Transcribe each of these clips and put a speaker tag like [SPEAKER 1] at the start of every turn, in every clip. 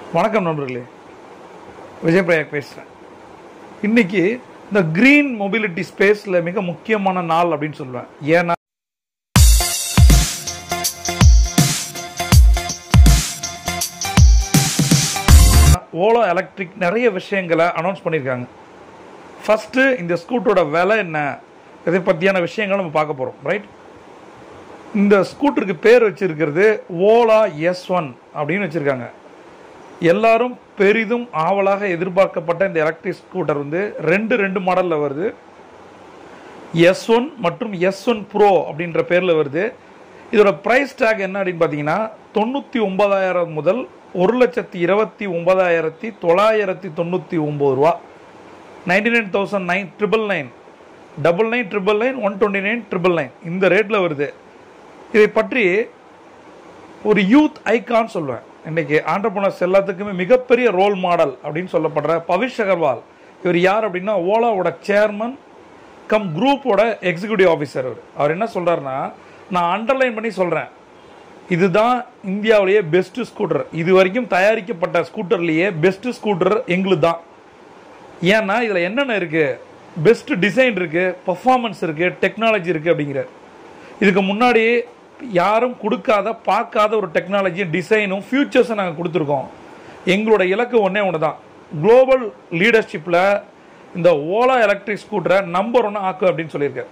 [SPEAKER 1] வணக்கம் நண்பர்களே விஜய் பிரயாக் பேசுகிறேன் இன்னைக்கு இந்த கிரீன் மொபிலிட்டி ஸ்பேஸில் மிக முக்கியமான நாள் அப்படின்னு சொல்லுவேன் ஏன்னா ஓலோ எலக்ட்ரிக் நிறைய விஷயங்களை அனௌன்ஸ் பண்ணியிருக்காங்க ஃபஸ்ட்டு இந்த ஸ்கூட்டரோட விலை என்ன இதை பற்றியான விஷயங்கள் நம்ம பார்க்க போகிறோம் ரைட் இந்த ஸ்கூட்டருக்கு பேர் வச்சிருக்கிறது ஓலா எஸ் ஒன் அப்படின்னு வச்சுருக்காங்க எல்லாரும் பெரிதும் ஆவலாக எதிர்பார்க்கப்பட்ட இந்த எலக்ட்ரிக் ஸ்கூட்டர் வந்து ரெண்டு ரெண்டு மாடலில் வருது எஸ் ஒன் மற்றும் எஸ் ஒன் ப்ரோ அப்படின்ற பேரில் வருது இதோட ப்ரைஸ் டேக் என்ன அப்படின்னு பார்த்தீங்கன்னா தொண்ணூற்றி ஒன்பதாயிரம் முதல் ஒரு லட்சத்தி இருபத்தி ஒன்பதாயிரத்தி தொள்ளாயிரத்தி தொண்ணூற்றி ஒம்பது ரூபா ninety nine thousand nine triple nine double nine triple nine one twenty nine triple nine இந்த ரேட்டில் வருது இதை பற்றி ஒரு யூத் ஐகான் சொல்லுவேன் இன்னைக்கு ஆண்டர்பனர்ஸ் எல்லாத்துக்குமே மிகப்பெரிய ரோல் மாடல் அப்படின்னு சொல்லப்படுற பவிஷ் அகர்வால் இவர் யார் அப்படின்னா ஓலாவோட சேர்மன் கம் குரூப்போட எக்ஸிக்யூட்டிவ் ஆஃபீஸர் அவர் அவர் என்ன சொல்றாருன்னா நான் அண்டர்லைன் பண்ணி சொல்றேன் இதுதான் இந்தியாவிலேயே பெஸ்ட் ஸ்கூட்டர் இது வரைக்கும் தயாரிக்கப்பட்ட ஸ்கூட்டர்லேயே பெஸ்ட் ஸ்கூட்டர் எங்களுக்கு தான் ஏன்னா இதில் என்னென்ன இருக்கு பெஸ்ட் டிசைன் இருக்கு பர்ஃபார்மன்ஸ் இருக்கு டெக்னாலஜி இருக்கு அப்படிங்கிற இதுக்கு முன்னாடி யாரும் கொடுக்காத பார்க்காத ஒரு டெக்னாலஜியும் டிசைனும் ஃபியூச்சர்ஸும் நாங்கள் கொடுத்துருக்கோம் எங்களோட இலக்கு ஒன்றே ஒன்று தான் குளோபல் லீடர்ஷிப்பில் இந்த ஓலா எலக்ட்ரிக் ஸ்கூட்டரை நம்பர் ஒன்று ஆக்கு அப்படின்னு சொல்லியிருக்காரு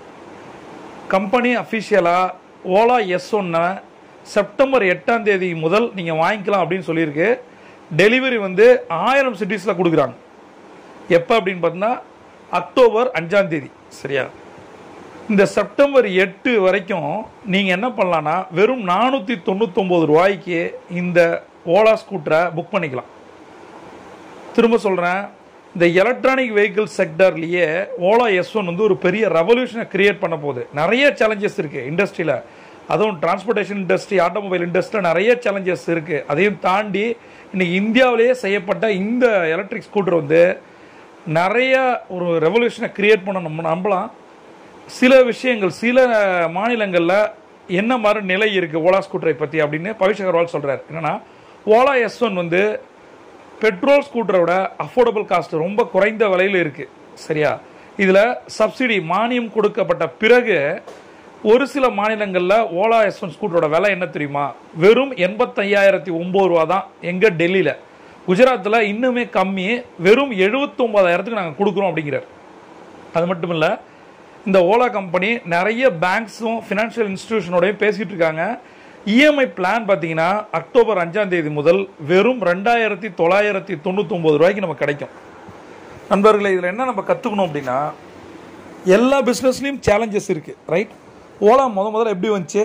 [SPEAKER 1] கம்பெனி அஃபிஷியலாக ஓலா எஸ் ஒன்னை செப்டம்பர் எட்டாம் தேதி முதல் நீங்கள் வாங்கிக்கலாம் அப்படின்னு சொல்லியிருக்கு டெலிவரி வந்து ஆயிரம் சிட்டிஸில் கொடுக்குறாங்க எப்போ அப்படின்னு பார்த்தீங்கன்னா அக்டோபர் அஞ்சாம் தேதி சரியா இந்த செப்டம்பர் எட்டு வரைக்கும் நீங்கள் என்ன பண்ணலான்னா வெறும் நானூற்றி தொண்ணூத்தொம்பது ரூபாய்க்கு இந்த ஓலா ஸ்கூட்டரை புக் பண்ணிக்கலாம் திரும்ப சொல்கிறேன் இந்த எலக்ட்ரானிக் வெஹிக்கிள் செக்டர்லேயே ஓலா எஸ் ஒன் வந்து ஒரு பெரிய ரெவல்யூஷனை கிரியேட் பண்ண போகுது நிறைய சேலஞ்சஸ் இருக்குது இண்டஸ்ட்ரியில் அதுவும் டிரான்ஸ்போர்ட்டேஷன் இண்டஸ்ட்ரி ஆட்டோமொபைல் இண்டஸ்ட்ரியில் நிறைய சேலஞ்சஸ் இருக்குது அதையும் தாண்டி இன்னைக்கு இந்தியாவிலேயே செய்யப்பட்ட இந்த எலக்ட்ரிக் ஸ்கூட்டர் வந்து நிறைய ஒரு ரெவல்யூஷனை கிரியேட் பண்ண நம்ம நம்பலாம் சில விஷயங்கள் சில மாநிலங்களில் என்ன மாதிரி நிலை இருக்குது ஓலா ஸ்கூட்டரை பற்றி அப்படின்னு பவிஷ் அகர்வால் சொல்கிறார் என்னன்னா ஓலா எஸ் ஒன் வந்து பெட்ரோல் ஸ்கூட்டரோட அஃபோர்டபுள் காஸ்ட் ரொம்ப குறைந்த விலையில் இருக்குது சரியா இதில் சப்சிடி மானியம் கொடுக்கப்பட்ட பிறகு ஒரு சில மாநிலங்களில் ஓலா எஸ் ஒன் ஸ்கூட்டரோட விலை என்ன தெரியுமா வெறும் எண்பத்தையாயிரத்தி ஒம்பது ரூபா தான் எங்கள் டெல்லியில் குஜராத்தில் இன்னுமே கம்மி வெறும் எழுபத்தொம்பதாயிரத்துக்கு நாங்கள் கொடுக்குறோம் அப்படிங்கிறார் அது மட்டும் இல்லை இந்த ஓலா கம்பெனி நிறைய பேங்க்ஸும் ஃபினான்ஷியல் இன்ஸ்டிடியூஷனோடையும் பேசிகிட்டு இருக்காங்க இஎம்ஐ பிளான் பார்த்தீங்கன்னா அக்டோபர் அஞ்சாம் தேதி முதல் வெறும் ரெண்டாயிரத்தி தொள்ளாயிரத்தி தொண்ணூத்தொம்பது ரூபாய்க்கு நமக்கு கிடைக்கும் நண்பர்களே இதில் என்ன நம்ம கற்றுக்கணும் அப்படின்னா எல்லா பிஸ்னஸ்லேயும் சேலஞ்சஸ் இருக்குது ரைட் ஓலா முத முதல்ல எப்படி வந்துச்சு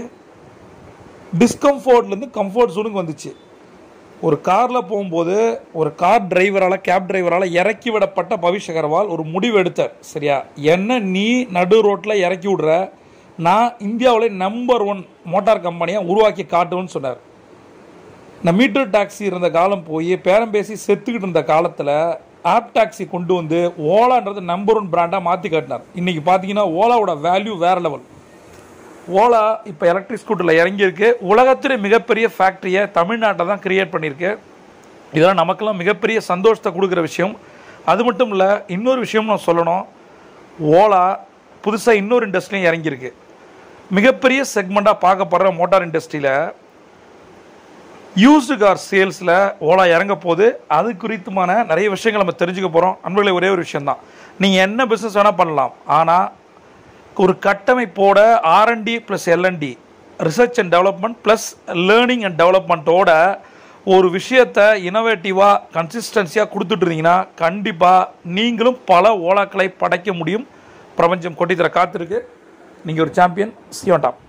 [SPEAKER 1] டிஸ்கம்ஃபோர்ட்லேருந்து கம்ஃபர்ட் ஜோனுக்கு வந்துச்சு ஒரு காரில் போகும்போது ஒரு கார் டிரைவரால் கேப் டிரைவரால் இறக்கி விடப்பட்ட பவிஷ் அகர்வால் ஒரு முடிவு எடுத்தார் சரியா என்ன நீ நடு ரோட்டில் இறக்கி விடுற நான் இந்தியாவில் நம்பர் ஒன் மோட்டார் கம்பெனியை உருவாக்கி காட்டுவேன்னு சொன்னார் இந்த மீட்டர் டாக்ஸி இருந்த காலம் போய் பேரம் பேசி செத்துக்கிட்டு இருந்த காலத்தில் ஆப் டாக்ஸி கொண்டு வந்து ஓலான்றது நம்பர் ஒன் பிராண்டாக மாற்றி காட்டினார் இன்றைக்கி பார்த்தீங்கன்னா ஓலாவோட வேல்யூ வேறு லெவல் ஓலா இப்போ எலக்ட்ரிக் ஸ்கூட்டரில் இறங்கியிருக்கு உலகத்திலே மிகப்பெரிய ஃபேக்ட்ரியை தமிழ்நாட்டை தான் கிரியேட் பண்ணியிருக்கு இதெல்லாம் நமக்கெல்லாம் மிகப்பெரிய சந்தோஷத்தை கொடுக்குற விஷயம் அது மட்டும் இல்லை இன்னொரு விஷயம் நான் சொல்லணும் ஓலா புதுசாக இன்னொரு இண்டஸ்ட்ரியும் இறங்கியிருக்கு மிகப்பெரிய செக்மெண்ட்டாக பார்க்கப்படுற மோட்டார் இண்டஸ்ட்ரியில் யூஸ்டு கார் சேல்ஸில் ஓலா இறங்க போது அது குறித்துமான நிறைய விஷயங்கள் நம்ம தெரிஞ்சுக்க போகிறோம் அன்பர்களே ஒரே ஒரு விஷயம்தான் நீங்கள் என்ன பிஸ்னஸ் வேணால் பண்ணலாம் ஆனால் ஒரு கட்டமைப்போட R and D plus L and D research and development plus learning and டெவலப்மெண்ட்டோட ஒரு விஷயத்தை இனோவேட்டிவாக கன்சிஸ்டன்சியாக கொடுத்துட்டு இருந்தீங்கன்னா கண்டிப்பாக நீங்களும் பல ஓலாக்களை படைக்க முடியும் பிரபஞ்சம் கொட்டித்தர காத்திருக்கு நீங்கள் ஒரு சாம்பியன் சியோன் டாப்